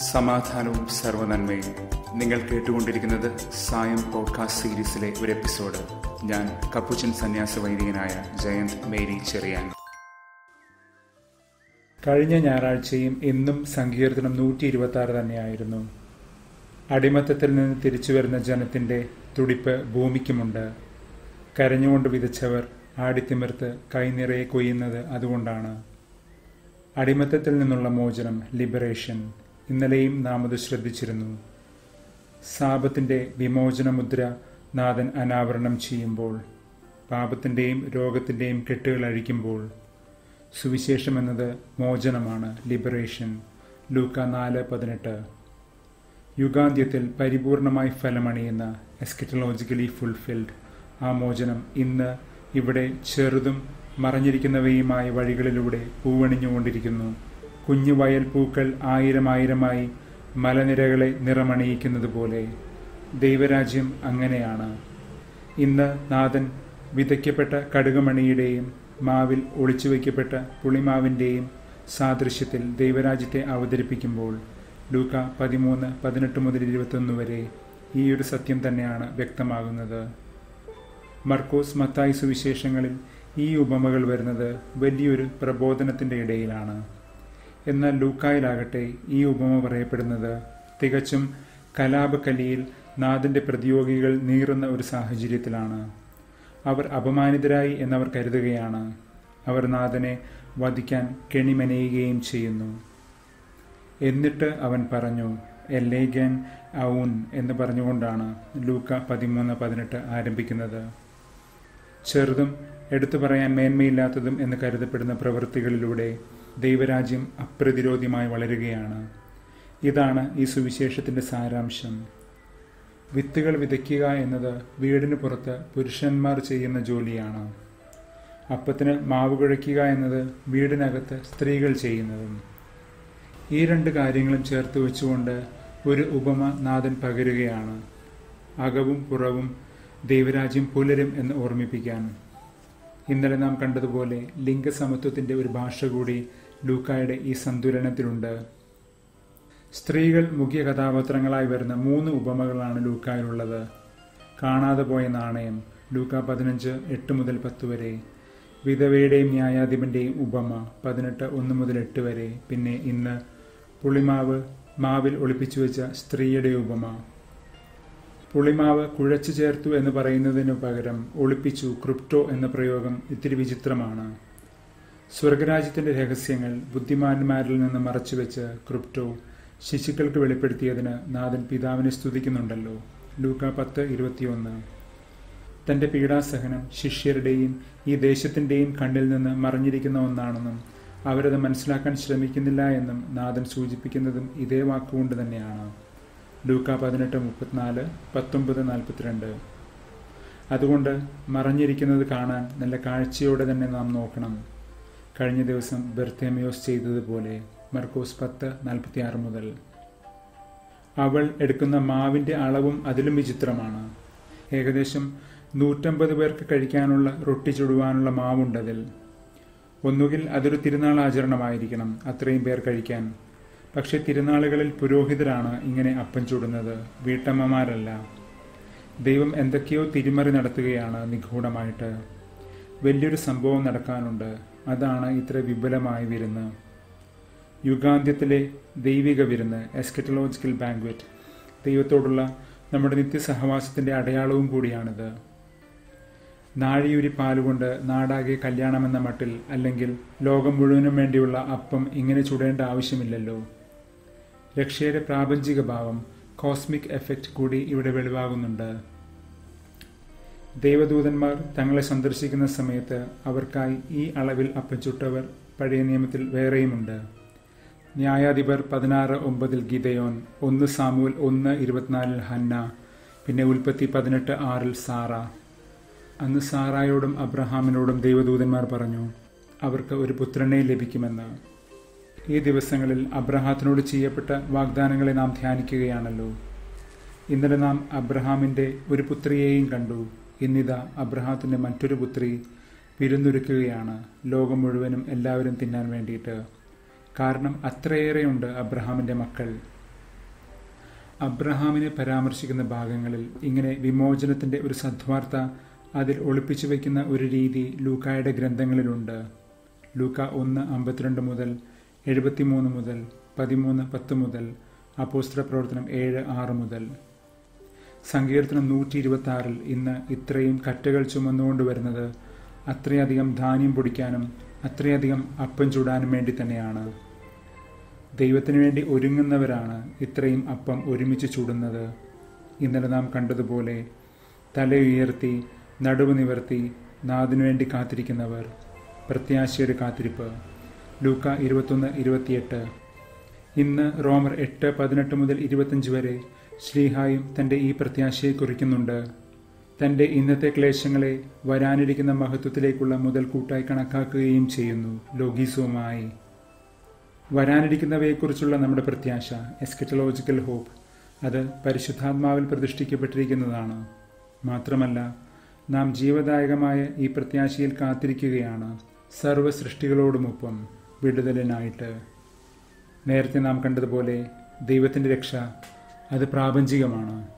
സമാധാനവും സർവനന്മയും നിങ്ങൾ കേട്ടുകൊണ്ടിരിക്കുന്നത് സായം പോഡ്കാസ്റ്റ് സീരീസിലെ ഒരു എപ്പിസോഡ് ഞാൻ കപ്പുച്ചൻ സന്യാസ വൈദികനായ ജയന്ത് മേരി ചെറിയാൻ കഴിഞ്ഞ ഞായറാഴ്ചയും ഇന്നും സങ്കീർത്തനം നൂറ്റി ഇരുപത്തി ആറ് തന്നെയായിരുന്നു അടിമത്തത്തിൽ നിന്ന് തിരിച്ചു വരുന്ന ജനത്തിന്റെ തുടിപ്പ് ഭൂമിക്കുമുണ്ട് കരഞ്ഞുകൊണ്ട് വിതച്ചവർ ആടിത്തിമിർത്ത് കൈനിറയെ കൊയ്യുന്നത് അതുകൊണ്ടാണ് അടിമത്തത്തിൽ നിന്നുള്ള മോചനം ലിബറേഷൻ ഇന്നലെയും നാം അത് ശ്രദ്ധിച്ചിരുന്നു സാപത്തിന്റെ വിമോചന മുദ്ര നാഥൻ അനാവരണം ചെയ്യുമ്പോൾ പാപത്തിന്റെയും രോഗത്തിന്റെയും കെട്ടുകൾ അഴിക്കുമ്പോൾ സുവിശേഷം എന്നത് മോചനമാണ് ലിബറേഷൻ ലൂക്ക നാല് പതിനെട്ട് യുഗാന്ത്യത്തിൽ പരിപൂർണമായി ഫലമണിയുന്ന എസ്കറ്റലോജിക്കലി ഫുൾഫിൽഡ് ആ മോചനം ഇന്ന് ഇവിടെ ചെറുതും മറഞ്ഞിരിക്കുന്നവയുമായ വഴികളിലൂടെ പൂവണിഞ്ഞുകൊണ്ടിരിക്കുന്നു കുഞ്ഞു വയൽ പൂക്കൾ ആയിരം ആയിരമായി മലനിരകളെ നിറമണിയിക്കുന്നത് പോലെ ദൈവരാജ്യം അങ്ങനെയാണ് ഇന്ന് നാഥൻ വിതയ്ക്കപ്പെട്ട കടുകമണിയുടെയും മാവിൽ ഒളിച്ചു വയ്ക്കപ്പെട്ട പുളിമാവിൻ്റെയും സാദൃശ്യത്തിൽ ദൈവരാജ്യത്തെ അവതരിപ്പിക്കുമ്പോൾ ലൂക്ക പതിമൂന്ന് പതിനെട്ട് മുതൽ ഇരുപത്തൊന്ന് വരെ ഈ ഒരു സത്യം തന്നെയാണ് വ്യക്തമാകുന്നത് മർക്കോസ് മത്തായി സുവിശേഷങ്ങളിൽ ഈ ഉപമകൾ വരുന്നത് വലിയൊരു പ്രബോധനത്തിൻ്റെ ഇടയിലാണ് എന്നാൽ ലൂക്കായിലാകട്ടെ ഈ ഉപമ പറയപ്പെടുന്നത് തികച്ചും കലാപകലിയിൽ നാഥന്റെ പ്രതിയോഗികൾ നീറുന്ന ഒരു സാഹചര്യത്തിലാണ് അവർ അപമാനിതരായി എന്നവർ കരുതുകയാണ് അവർ നാഥനെ വധിക്കാൻ കെണിമെനയുകയും ചെയ്യുന്നു എന്നിട്ട് അവൻ പറഞ്ഞു എല്ലേഗൻ ഔൻ എന്ന് പറഞ്ഞുകൊണ്ടാണ് ലൂക്ക പതിമൂന്ന് പതിനെട്ട് ആരംഭിക്കുന്നത് ചെറുതും എടുത്തു പറയാൻ മേന്മയില്ലാത്തതും എന്ന് കരുതപ്പെടുന്ന പ്രവൃത്തികളിലൂടെ ദൈവരാജ്യം അപ്രതിരോധ്യമായി വളരുകയാണ് ഇതാണ് ഈ സുവിശേഷത്തിന്റെ സാരാംശം വിത്തുകൾ വിതയ്ക്കുക എന്നത് വീടിന് പുറത്ത് പുരുഷന്മാർ ചെയ്യുന്ന ജോലിയാണ് അപ്പത്തിന് മാവ് കുഴയ്ക്കുക എന്നത് വീടിനകത്ത് സ്ത്രീകൾ ചെയ്യുന്നതും ഈ രണ്ട് കാര്യങ്ങളും ചേർത്ത് വെച്ചുകൊണ്ട് ഒരു ഉപമ നാഥൻ പകരുകയാണ് അകവും പുറവും ദൈവരാജ്യം പുലരും എന്ന് ഓർമ്മിപ്പിക്കാൻ ഇന്നലെ നാം കണ്ടതുപോലെ ലിംഗസമത്വത്തിന്റെ ഒരു ഭാഷ കൂടി ലൂക്കായുടെ ഈ സന്തുലനത്തിലുണ്ട് സ്ത്രീകൾ മുഖ്യ കഥാപാത്രങ്ങളായി വരുന്ന മൂന്ന് ഉപമകളാണ് ലൂക്കായിലുള്ളത് കാണാതെ പോയ നാണയം ലൂക്ക പതിനഞ്ച് എട്ട് മുതൽ പത്ത് വരെ വിധവയുടെയും ന്യായാധിപന്റെയും ഉപമ പതിനെട്ട് ഒന്ന് മുതൽ എട്ട് വരെ പിന്നെ ഇന്ന് പുളിമാവ് മാവിൽ ഒളിപ്പിച്ചു വെച്ച സ്ത്രീയുടെ ഉപമ പുളിമാവ് കുഴച്ചു ചേർത്തു എന്ന് പറയുന്നതിനു പകരം ഒളിപ്പിച്ചു ക്രിപ്റ്റോ എന്ന പ്രയോഗം ഇത്തിരി വിചിത്രമാണ് സ്വർഗരാജ്യത്തിന്റെ രഹസ്യങ്ങൾ ബുദ്ധിമാന്മാരിൽ നിന്ന് മറച്ചുവെച്ച് ക്രിപ്റ്റോ ശിശുക്കൾക്ക് വെളിപ്പെടുത്തിയതിന് നാഥൻ പിതാവിനെ സ്തുതിക്കുന്നുണ്ടല്ലോ ലൂക്ക പത്ത് ഇരുപത്തിയൊന്ന് തന്റെ പീഡാസഹനം ശിഷ്യരുടെയും ഈ ദേശത്തിന്റെയും കണ്ണിൽ നിന്ന് മറഞ്ഞിരിക്കുന്ന ഒന്നാണെന്നും അവരത് മനസ്സിലാക്കാൻ ശ്രമിക്കുന്നില്ല എന്നും നാഥൻ സൂചിപ്പിക്കുന്നതും ഇതേ വാക്കുകൊണ്ട് തന്നെയാണ് ലൂക്ക പതിനെട്ട് മുപ്പത്തിനാല് പത്തൊമ്പത് നാൽപ്പത്തിരണ്ട് അതുകൊണ്ട് മറഞ്ഞിരിക്കുന്നത് കാണാൻ നല്ല കാഴ്ചയോടെ തന്നെ നാം നോക്കണം കഴിഞ്ഞ ദിവസം ബെർത്തേമിയോസ് ചെയ്തതുപോലെ മർക്കോസ് പത്ത് നാൽപ്പത്തി ആറ് മുതൽ അവൾ എടുക്കുന്ന മാവിന്റെ അളവും അതിലും വിചിത്രമാണ് ഏകദേശം നൂറ്റമ്പത് പേർക്ക് കഴിക്കാനുള്ള റൊട്ടി ചുടുവാനുള്ള മാവുണ്ടതിൽ ഒന്നുകിൽ അതൊരു തിരുനാൾ ആചരണമായിരിക്കണം അത്രയും പേർ കഴിക്കാൻ പക്ഷെ തിരുനാളുകളിൽ പുരോഹിതരാണ് ഇങ്ങനെ അപ്പം ചുടുന്നത് വീട്ടമ്മമാരല്ല ദൈവം എന്തൊക്കെയോ തിരിമറി നടത്തുകയാണ് നിഗൂഢമായിട്ട് വലിയൊരു സംഭവം നടക്കാനുണ്ട് അതാണ് ഇത്ര വിപുലമായി വിരുന്ന് യുഗാന്ത്യത്തിലെ ദൈവിക വിരുന്ന് എസ്കറ്റലോജിക്കൽ ബാങ്ക്വറ്റ് ദൈവത്തോടുള്ള നമ്മുടെ നിത്യസഹവാസത്തിന്റെ അടയാളവും കൂടിയാണിത് നാഴിയൂരി പാലുകൊണ്ട് നാടാകെ കല്യാണമെന്ന മട്ടിൽ അല്ലെങ്കിൽ ലോകം മുഴുവനും വേണ്ടിയുള്ള അപ്പം ഇങ്ങനെ ചുടേണ്ട ആവശ്യമില്ലല്ലോ രക്ഷയുടെ പ്രാപഞ്ചിക ഭാവം കോസ്മിക് എഫക്റ്റ് കൂടി ഇവിടെ വെളിവാകുന്നുണ്ട് ദൈവദൂതന്മാർ തങ്ങളെ സന്ദർശിക്കുന്ന സമയത്ത് അവർക്കായി ഈ അളവിൽ അപ്പം ചുട്ടവർ പഴയ നിയമത്തിൽ വേറെയുമുണ്ട് ന്യായാധിപർ പതിനാറ് ഒമ്പതിൽ ഗിതയോൻ ഒന്ന് സാമുവൽ ഒന്ന് ഇരുപത്തിനാലിൽ ഹന്ന പിന്നെ ഉൽപ്പത്തി പതിനെട്ട് ആറിൽ സാറ അന്ന് സാറായോടും അബ്രഹാമിനോടും ദൈവദൂതന്മാർ പറഞ്ഞു അവർക്ക് ഒരു പുത്രനെ ലഭിക്കുമെന്ന് ഈ ദിവസങ്ങളിൽ അബ്രഹാത്തിനോട് ചെയ്യപ്പെട്ട വാഗ്ദാനങ്ങളെ നാം ധ്യാനിക്കുകയാണല്ലോ ഇന്നലെ നാം അബ്രഹാമിന്റെ ഒരു പുത്രിയെയും കണ്ടു ഇന്നിതാ അബ്രഹാത്തിന്റെ മറ്റൊരു പുത്രി വിരുന്നൊരുക്കുകയാണ് ലോകം മുഴുവനും എല്ലാവരും തിന്നാൻ വേണ്ടിയിട്ട് കാരണം അത്രയേറെയുണ്ട് അബ്രഹാമിന്റെ മക്കൾ അബ്രഹാമിനെ പരാമർശിക്കുന്ന ഭാഗങ്ങളിൽ ഇങ്ങനെ വിമോചനത്തിന്റെ ഒരു സദ്വാർത്ത അതിൽ ഒളിപ്പിച്ചു വയ്ക്കുന്ന ഒരു രീതി ലൂക്കായുടെ ഗ്രന്ഥങ്ങളിലുണ്ട് ലൂക്ക ഒന്ന് അമ്പത്തിരണ്ട് മുതൽ എഴുപത്തിമൂന്ന് മുതൽ പതിമൂന്ന് പത്ത് മുതൽ അപ്പോസ്ത്ര പ്രവർത്തനം ഏഴ് ആറ് മുതൽ സങ്കീർത്തനം നൂറ്റി ഇരുപത്തി ആറിൽ ഇന്ന് ഇത്രയും കറ്റകൾ ചുമന്നുകൊണ്ട് വരുന്നത് അത്രയധികം ധാന്യം പൊടിക്കാനും അത്രയധികം അപ്പം ചൂടാനും വേണ്ടി തന്നെയാണ് ദൈവത്തിനു വേണ്ടി ഒരുങ്ങുന്നവരാണ് ഇത്രയും അപ്പം ഒരുമിച്ച് ചൂടുന്നത് ഇന്നലെ നാം കണ്ടതുപോലെ തലയുയർത്തി നടുവ് നിവർത്തി നാദിനു വേണ്ടി കാത്തിരിക്കുന്നവർ പ്രത്യാശയുടെ കാത്തിരിപ്പ് ലൂക്ക ഇരുപത്തൊന്ന് ഇരുപത്തിയെട്ട് ഇന്ന് റോമർ എട്ട് പതിനെട്ട് മുതൽ ഇരുപത്തഞ്ച് വരെ ശ്രീഹായും തൻ്റെ ഈ പ്രത്യാശയെ കുറിക്കുന്നുണ്ട് തൻ്റെ ഇന്നത്തെ ക്ലേശങ്ങളെ വരാനിരിക്കുന്ന മഹത്വത്തിലേക്കുള്ള മുതൽക്കൂട്ടായി കണക്കാക്കുകയും ചെയ്യുന്നു ലോഗീസവുമായി വരാനിരിക്കുന്നവയെക്കുറിച്ചുള്ള നമ്മുടെ പ്രത്യാശ എസ്കറ്റലോജിക്കൽ ഹോപ്പ് അത് പരിശുദ്ധാത്മാവിൽ പ്രതിഷ്ഠിക്കപ്പെട്ടിരിക്കുന്നതാണ് മാത്രമല്ല നാം ജീവദായകമായ ഈ പ്രത്യാശയിൽ കാത്തിരിക്കുകയാണ് സർവ്വ സൃഷ്ടികളോടുമൊപ്പം വിടുതലിനായിട്ട് നേരത്തെ നാം കണ്ടതുപോലെ ദൈവത്തിൻ്റെ രക്ഷ അത് പ്രാപഞ്ചികമാണ്